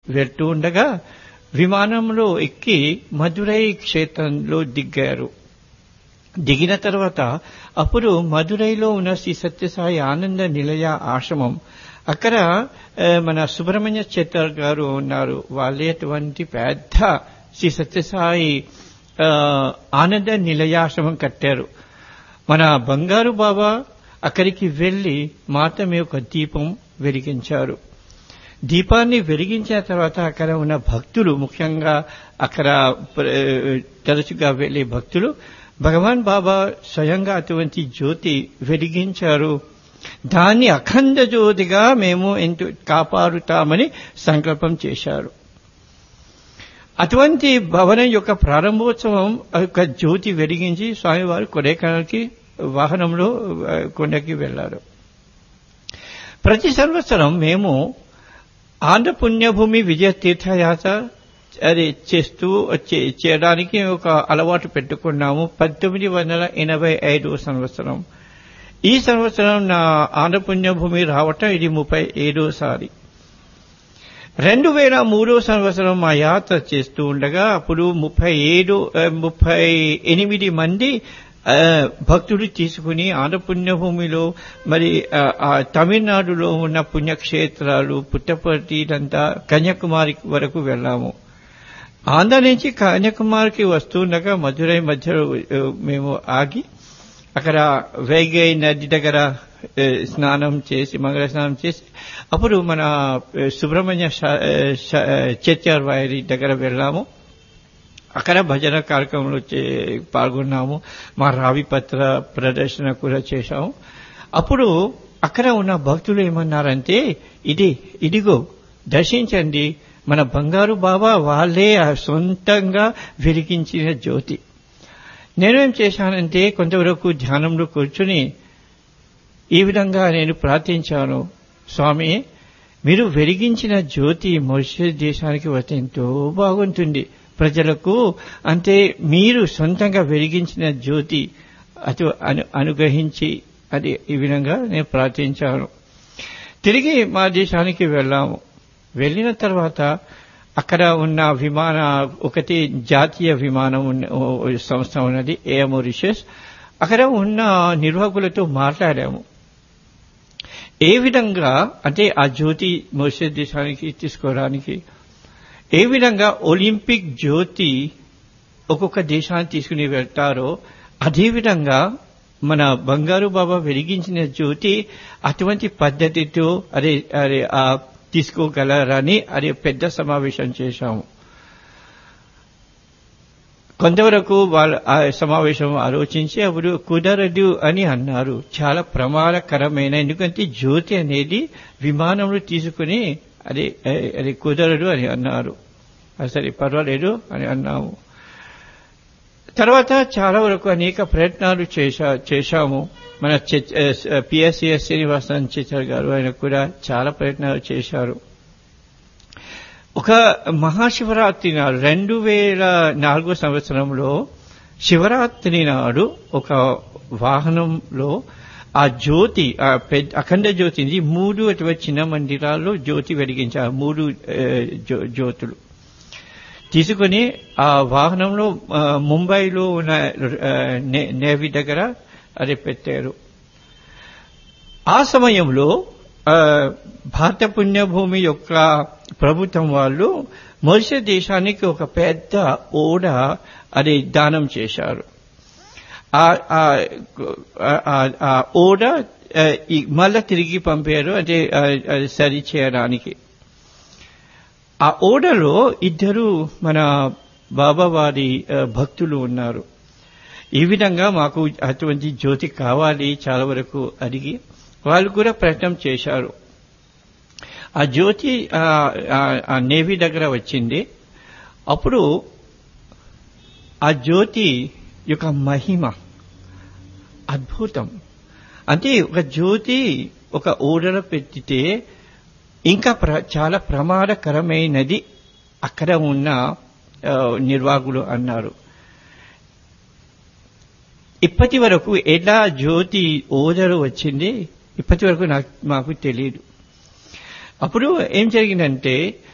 వెళ్తూ ఉండగా విమానంలో ఎక్కి మధురై క్షేత్రంలో దిగారు దిగిన తర్వాత అప్పుడు మధురైలో ఉన్న శ్రీ సత్యసాయి ఆనంద నిలయ ఆశ్రమం అక్కడ ఆ, మన సుబ్రహ్మణ్య చిత్తర్ గారు ఉన్నారు వాళ్ళేటువంటి పెద్ద శ్రీ సత్యసాయి ఆ, ఆనంద నిలయాశ్రమం కట్టారు మన బంగారు బాబా అక్కడికి వెళ్లి మాత్రమే ఒక దీపం వెలిగించారు దీపాన్ని వెలిగించిన తర్వాత అక్కడ ఉన్న భక్తులు ముఖ్యంగా అక్కడ ప్ర- తరచుగా వెళ్లే భక్తులు భగవాన్ బాబా స్వయంగా అటువంటి జ్యోతి వెలిగించారు దాన్ని అఖండ జ్యోతిగా మేము ఎంతో కాపాడుతామని సంకల్పం చేశారు అటువంటి భవనం యొక్క ప్రారంభోత్సవం యొక్క జ్యోతి వెలిగించి స్వామివారు కొడైకెనాల్కి వాహనంలో ఆ, కొండకి వెళ్లారు ప్రతి సంవత్సరం మేము ఆంధ్ర పుణ్యభూమి విజయ తీర్థయాత్ర అది చేస్తూ చే- చేయడానికి ఒక అలవాటు పెట్టుకున్నాము పంతొమ్మిది వందల ఎనభై ఐదు సంవత్సరం ఈ సంవత్సరం నా ఆంధ్ర పుణ్యభూమి రావటం ఇది ముప్పై ఏడోసారి రెండు వేల మూడో సంవత్సరం మా యాత్ర చేస్తూ ఉండగా అప్పుడు ముప్పై ఏడు ఆ, ముప్పై ఎనిమిది మంది ఆ, భక్తులు తీసుకుని ఆంధ్ర పుణ్యభూమిలో మరి ఆ, ఆ తమిళనాడులో ఉన్న పుణ్యక్షేత్రాలు పుట్టపర్తి ఇదంతా కన్యాకుమారి వరకు వెళ్ళాము ఆంధ్ర నుంచి కన్యాకుమారికి వస్తుండగా మధురై మధ్యలో ఆ, మేము ఆగి అక్కడ వైగై నది దగ్గర ఏ, స్నానం చేసి మంగళ స్నానం చేసి అప్పుడు మన ఏ, సుబ్రహ్మణ్య శా- ఏ, శా- ఏ, చెత్యార్ వారి దగ్గర వెళ్ళాము అక్కడ భజన కార్యక్రమంలో చే- పాల్గొన్నాము మా రావి పత్ర ప్రదర్శన కూడా చేశాము అప్పుడు అక్కడ ఉన్న భక్తులు ఏమన్నారంటే ఇది ఇదిగో దర్శించండి మన బంగారు బాబా వాళ్ళే ఆ సొంతంగా వెలిగించిన జ్యోతి నేనేం చేశానంటే కొంతవరకు ధ్యానంలో కూర్చుని ఈ విధంగా నేను ప్రార్థించాను స్వామి మీరు వెలిగించిన జ్యోతి మొరిషియస్ దేశానికి వస్తే ఎంతో బాగుంటుంది ప్రజలకు అంటే మీరు సొంతంగా వెలిగించిన జ్యోతి అటు అను అనుగ్రహించి అది ఈ విధంగా నేను ప్రార్థించాను తిరిగి మా దేశానికి వెళ్ళాము వెళ్ళిన తర్వాత అక్కడ ఉన్న విమాన ఒకటి జాతీయ విమానం ఉన్న- ఓ- ఓ సంస్థ ఉన్నది ఏఎం మొరిషియస్ అక్కడ ఉన్న నిర్వాహకులతో మాట్లాడాము ఏ విధంగా అంటే ఆ జ్యోతి మొరిషియస్ దేశానికి తీసుకోవడానికి ఏ విధంగా ఒలింపిక్ జ్యోతి ఒక్కొక్క దేశాన్ని తీసుకుని వెళ్తారో అదేవిధంగా మన బంగారు బాబా వెలిగించిన జ్యోతి అటువంటి పద్ధతితో అదే అదే ఆ తీసుకోగలరని అదే పెద్ద సమావేశం చేశాము కొంతవరకు వాళ్ళ ఆ సమావేశం ఆలోచించి అప్పుడు కుదరదు అని అన్నారు చాలా ప్రమాదకరమైన ఎందుకంటే జ్యోతి అనేది విమానంలో తీసుకుని అది అది కుదరదు అని అన్నారు అది సరే పర్వాలేదు అని అన్నాము తర్వాత చాలా వరకు అనేక ప్రయత్నాలు చేశా చేశాము మన పిఎస్సిఎస్ శ్రీనివాసన్ చిచ్చర్ గారు ఆయన కూడా చాలా ప్రయత్నాలు చేశారు ఒక మహాశివరాత్రి నాడు రెండు వేల నాలుగో సంవత్సరంలో శివరాత్రి నాడు ఒక వాహనంలో ఆ జ్యోతి ఆ పెద్ద అఖండ జ్యోతిని మూడు అటువంటి చిన్న మందిరాల్లో జ్యోతి వెలిగించారు మూడు ఏ, జ్యో- జ్యోతులు తీసుకుని ఆ వాహనంలో ఆ, ముంబైలో ఉన్న ఆ, నే- నేవీ దగ్గర అది పెట్టారు ఆ సమయంలో ఆ, భారత పుణ్యభూమి యొక్క ప్రభుత్వం వాళ్ళు మొరిషియస్ దేశానికి ఒక పెద్ద ఓడ అది దానం చేశారు ఆ- ఆ- ఆ- ఆ ఓడ ఆ, ఈ మళ్ళా తిరిగి పంపారు అంటే ఆ, అది సరి చేయడానికి ఆ ఓడలో ఇద్దరు మన బాబా వారి ఆ, భక్తులు ఉన్నారు ఈ విధంగా మాకు అటువంటి జ్యోతి కావాలి చాలా వరకు అడిగి వాళ్ళు కూడా ప్రయత్నం చేశారు ఆ జ్యోతి ఆ, ఆ, ఆ నేవీ దగ్గర వచ్చింది అప్పుడు ఆ జ్యోతి యొక్క మహిమ అద్భుతం అంటే ఒక జ్యోతి ఒక ఓడలో పెట్టితే ఇంకా ప్ర- చాలా ప్రమాదకరమైనది అక్కడ ఉన్న ఆ, నిర్వాహకులు అన్నారు ఇప్పటి వరకు ఎలా జ్యోతి ఓదరు వచ్చింది ఇప్పటి వరకు నాకు మాకు తెలియదు అప్పుడు ఏం జరిగిందంటే